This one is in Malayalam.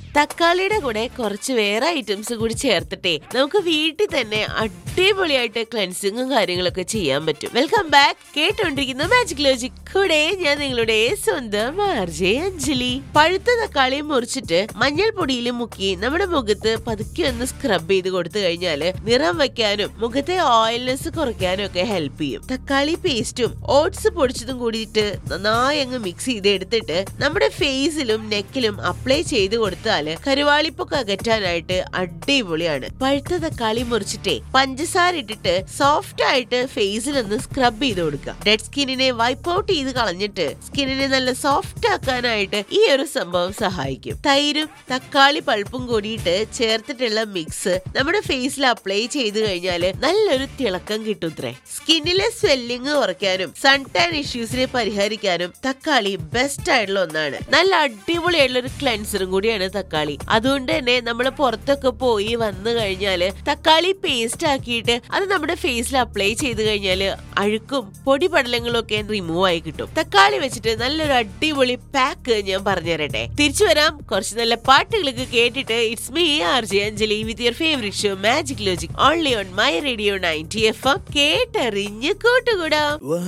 തക്കാളിയുടെ കൂടെ കുറച്ച് വേറെ ഐറ്റംസ് കൂടി ചേർത്തിട്ടേ നമുക്ക് വീട്ടിൽ തന്നെ അടിപൊളിയായിട്ട് ക്ലെൻസിങ്ങും കാര്യങ്ങളൊക്കെ ചെയ്യാൻ പറ്റും വെൽക്കം ബാക്ക് കേട്ടോണ്ടിരിക്കുന്ന മാജിക് ലോജിക് കൂടെ ഞാൻ നിങ്ങളുടെ സ്വന്തം ആർജെ അഞ്ജലി പഴുത്ത തക്കാളി മുറിച്ചിട്ട് മഞ്ഞൾപ്പൊടിയിൽ മുക്കി നമ്മുടെ മുഖത്ത് പതുക്കെ ഒന്ന് സ്ക്രബ് ചെയ്ത് കൊടുത്തു കഴിഞ്ഞാല് നിറം വെക്കാനും മുഖത്തെ ഓയിൽനെസ് കുറയ്ക്കാനും ഒക്കെ ഹെൽപ്പ് ചെയ്യും തക്കാളി പേസ്റ്റും ഓട്സ് പൊടിച്ചതും കൂടിയിട്ട് നന്നായി അങ്ങ് മിക്സ് ചെയ്ത് എടുത്തിട്ട് നമ്മുടെ ഫേസിലും നെക്കിലും അപ്ലൈ ചെയ്ത് കൊടുത്താല് കരുവാളിപ്പൊക്കെ അകറ്റാനായിട്ട് അടിപൊളിയാണ് പഴുത്ത തക്കാളി മുറിച്ചിട്ടേ പഞ്ചസാര ഇട്ടിട്ട് സോഫ്റ്റ് ആയിട്ട് ഫേസിലൊന്ന് സ്ക്രബ് ചെയ്ത് കൊടുക്കുക ഡെഡ് സ്കിന്നിനെ വൈപ്പ് ഔട്ട് ചെയ്ത് കളഞ്ഞിട്ട് സ്കിന്നിനെ നല്ല സോഫ്റ്റ് ആക്കാനായിട്ട് ഈ ഒരു സംഭവം സഹായിക്കും തൈരും തക്കാളി പൾപ്പും കൂടിയിട്ട് ചേർത്തിട്ടുള്ള മിക്സ് നമ്മുടെ ഫേസിൽ അപ്ലൈ ചെയ്ത് കഴിഞ്ഞാൽ നല്ലൊരു തിളക്കം കിട്ടുത്രേ സ്കിന്നിലെ സ്വെല്ലിങ് കുറയ്ക്കാനും സൺ ടാൻ ഇഷ്യൂസിനെ പരിഹരിക്കാനും തക്കാളി ബെസ്റ്റ് ആയിട്ടുള്ള ഒന്നാണ് നല്ല അടിപൊളിയായിട്ടുള്ള ഒരു ക്ലെൻസറും കൂടിയാണ് തക്കാളി അതുകൊണ്ട് തന്നെ നമ്മൾ പുറത്തൊക്കെ പോയി വന്നു കഴിഞ്ഞാൽ തക്കാളി പേസ്റ്റ് ആക്കിയിട്ട് അത് നമ്മുടെ ഫേസിൽ അപ്ലൈ ചെയ്ത് കഴിഞ്ഞാൽ അഴുക്കും പൊടി പടലങ്ങളും ഒക്കെ റിമൂവ് ആയി കിട്ടും തക്കാളി വെച്ചിട്ട് നല്ലൊരു അടിപൊളി പാക്ക് ഞാൻ പറഞ്ഞു തരട്ടെ തിരിച്ചു വരാം കുറച്ച് നല്ല പാട്ടുകളൊക്കെ കേട്ടിട്ട് it's me R J Anjali with your favourite show magic logic only on my radio ninety F M കേട്ടറിഞ്ഞ് കൂട്ടുകൂടാം